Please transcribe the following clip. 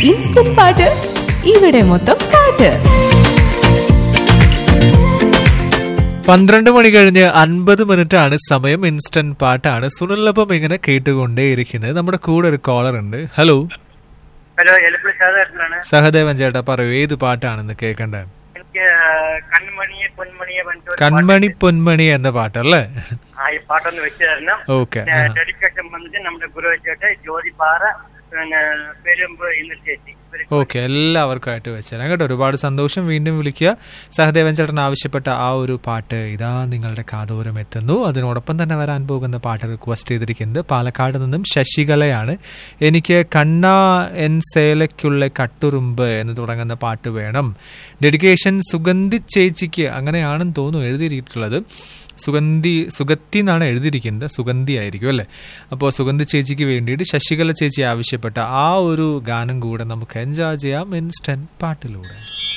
instant പാട്ട് ഇവിടെ മൊത്തം പാട്ട് പന്ത്രണ്ട് മണി കഴിഞ്ഞ് അൻപത് മിനിറ്റ് ആണ് സമയം ഇൻസ്റ്റന്റ് പാട്ടാണ് സുനിലപ്പം ഇങ്ങനെ കേട്ടുകൊണ്ടേയിരിക്കുന്നത് നമ്മുടെ കൂടെ ഒരു കോളർ ഉണ്ട് ഹലോ ഹലോ എലപ്പുള്ളി സാധാരണയാണ് സഹദേവൻ ചേട്ടാ പറയൂ ഏത് പാട്ടാണെന്ന് കേൾക്കേണ്ടത് എനിക്ക് കൺമണിയെ പൊന്മണിയെ പറഞ്ഞിട്ട് കൺമണി പൊന്മണി എന്ന പാട്ടല്ലേ ആ ഈ പാട്ടൊന്ന് വെച്ച് തരണം ഓക്കെ ഡെഡിക്കേഷൻ വന്നിട്ട് നമ്മുടെ ഗുരുവച്ചേട്ട് ജ്യോതി പാറ പിന്നെ പെരുമ്പ് ഇന്ന് ചേച്ചി ഇവര് ഓക്കെ എല്ലാവർക്കുമായിട്ട് വെച്ചുതരാം കേട്ടോ ഒരുപാട് സന്തോഷം വീണ്ടും വിളിക്കുക സഹദേവൻ ചേട്ടൻ ആവശ്യപ്പെട്ട ആ ഒരു പാട്ട് ഇതാ നിങ്ങളുടെ കാതോരം എത്തുന്നു അതിനോടൊപ്പം തന്നെ വരാൻ പോകുന്ന പാട്ട് റിക്വസ്റ്റ് ചെയ്തിരിക്കുന്നത് പാലക്കാട് നിന്നും ശശികലയാണ് എനിക്ക് കണ്ണ എൻ സേലയ്ക്കുള്ള കട്ടുറുമ്പ് എന്ന് തുടങ്ങുന്ന പാട്ട് വേണം ഡെഡിക്കേഷൻ സുഗന്ധി ചേച്ചിക്ക് അങ്ങനെയാണെന്ന് തോന്നുന്നു എഴുതിയിട്ടുള്ളത് സുഗന്ധി സുഗത്തി എന്നാണ് എഴുതിയിരിക്കുന്നത് സുഗന്ധി ആയിരിക്കും അല്ലേ അപ്പോൾ സുഗന്ധി ചേച്ചിക്ക് വേണ്ടിയിട്ട് ശശികല ചേച്ചി ആവശ്യപ്പെട്ട ആ ഒരു ഗാനം കൂടെ നമുക്ക് എൻജോയ് ചെയ്യാം ഇൻസ്റ്റന്റ് പാട്ടിലൂടെ